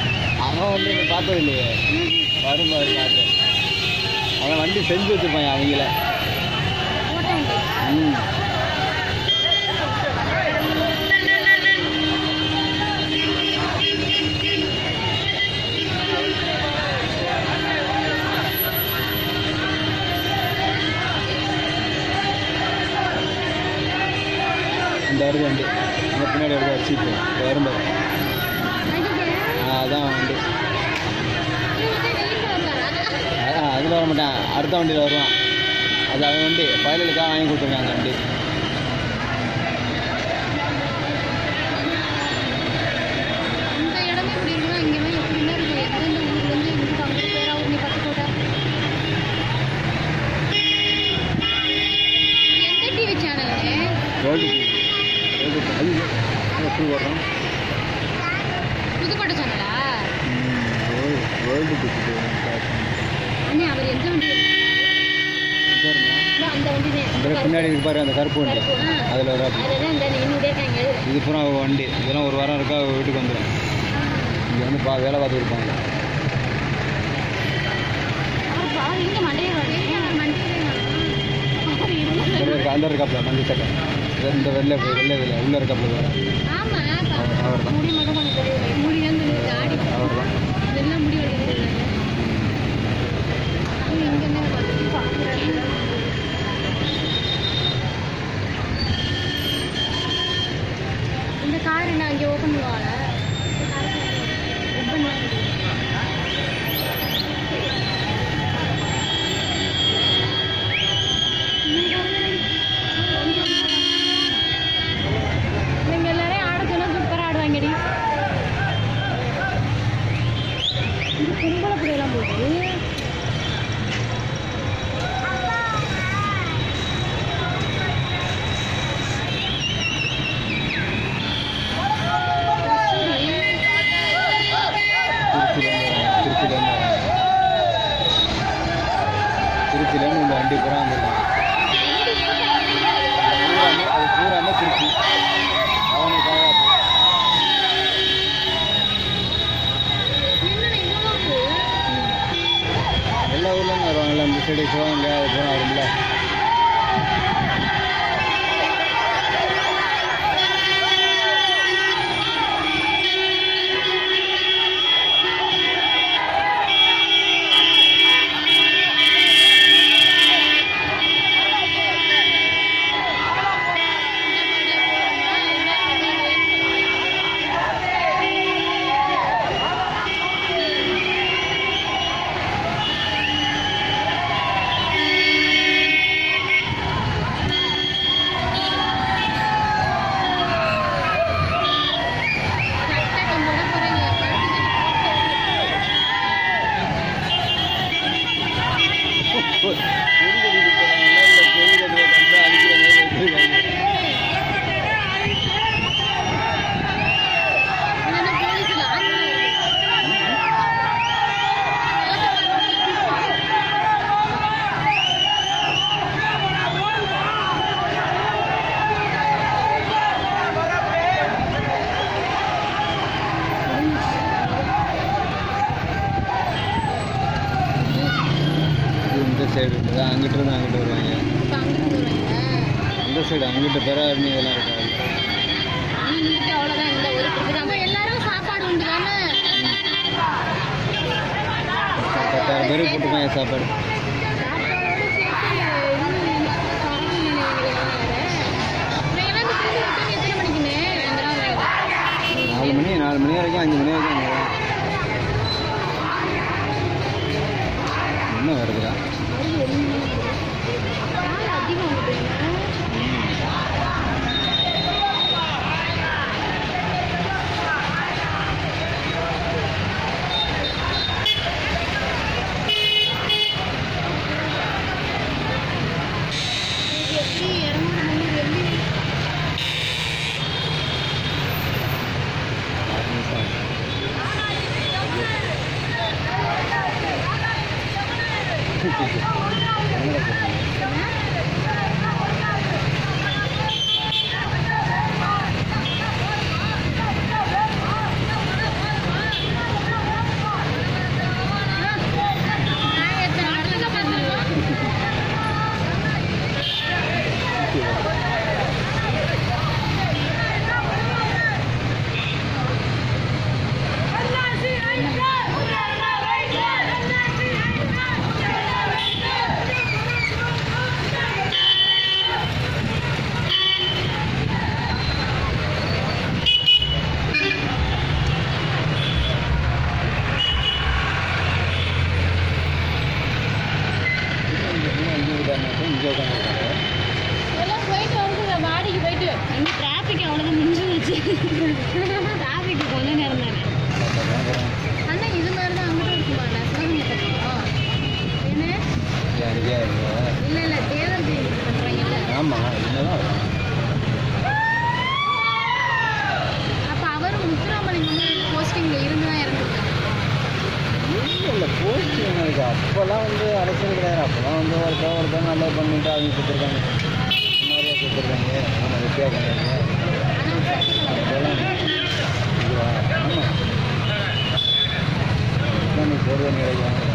அவன் வந்து இன்னும் பார்த்தது இல்லையே வரும்போது பார்த்து அவன் வண்டி செஞ்சு வச்சுருப்பான் அவங்கள ஓட்ட வண்டி ம் இந்த வருது வண்டி இந்த பின்னாடி வருது அடிச்சுட்டு இப்போ வரும்போது ஆ, அதான் வண்டி அதான் அதில் வர மாட்டான் அடுத்த வண்டியில் வருவான் அது அவன் வண்டி பயலுக்காக வாங்கி கொடுத்துருக்கான் அந்த வண்டி இந்த இடமே இப்படி இருக்குன்னா இங்கெல்லாம் எப்படின்னா இருக்கும் எந்தெந்த ஊர்லேருந்து இங்கிட்டு அங்கே பேராவூர் நீ பட்டுக்கோட்டை எந்த டிவி சேனல்னு வேர்ல்டு வேர்ல்டு அது எப்படி வர்றோம் புதுக்கோட்டை சேனலா வேர்ல்டு டிக்கெட்டு அண்ணே அவர் எந்த வண்டி இல்ல, அந்த வண்டி இந்த பின்னாடி இருக்கு பாரு அந்த கருப்பு வண்டி கருப்பு, ஆ. அதில் வராது அதுதான் இந்த நின்றுட்டே இருக்காங்க இது பூரா அவ வண்டி இதெல்லாம் ஒரு வாரம் இருக்கா அவ வீட்டுக்கு வந்துடும் இங்கே வந்து பா வேலை பார்த்து இருப்பாங்க அவர் பாரு இங்க மண்டையை மண்டையை இந்த இருக்கா அந்த இருக்காப்புல மஞ்சள் சட்டை இது இந்த வெள்ளை வெள்ளை வெள்ளை உள்ள இருக்காப்புல வேற ஆமா அவர்தான். முடி மட்டும் கொஞ்சம் தெரியல முடி வந்து தாடி அவர் தான் இதெல்லாம் முடி வருது அவங்க இங்க என்ன பார்க்குறாங்க இந்த கார் என்ன அங்கே ஓப்பன் பண்ணுவாங்க ஓப்பன் பண்ண நீங்க எல்லாரையும் ஆட சொன்னா சூப்பரா ஆடுவாங்கடி இது கும்பல புரியலாம் போகுது திருச்சியிலேருந்து திருச்சியிலேருந்து திருச்சியிலேருந்து இந்த வண்டி பூரா வந்துருக்காங்க பூராமே அது பூராமே திருச்சி அவனுக்காக என்னடா இவ்வளோ இருக்கு எல்லா ஊர்லேயும் வருவாங்கல்ல இந்த சைடு சிவகங்கை அது பூரா வரும்ல கொடிக்கட்டிட்டு போகிறாங்களா இல்லை கொடிக்கட்டுற கண்டா அடிக்கிற மாதிரி வச்சிருக்காங்க இது இந்த சைடு இருக்குது அங்கிட்டு இருந்து அங்கிட்டு வருவாங்க அந்த சைடு அங்கிட்டு பெற இதெல்லாம் இருக்காது எல்லாரும் சாப்பாடு உண்டு தானே பத்தாயிரம் பேருக்கு போட்டுருக்காங்க சாப்பாடு நாலு மணி நாலு மணி வரைக்கும் அஞ்சு மணி வரைக்கும் அங்கே தான் என்ன வருதுடா ஆறு நிமிஷம் என்னடா சொல்றீங்க? இருக்கு அப்போல்லாம் வந்து அரசியல் கிடையாது அப்போல்லாம் வந்து ஒருத்தர் ஒருத்தர் நல்லா பண்ணிட்டு அவங்க கொடுத்துருக்காங்க நிறைய கொடுத்துருக்காங்க நம்ம வெட்டியாக பண்ணாங்க அப்போல்லாம் இதுவா ஆமாம் நீ போடுவேன் கிடைக்கும்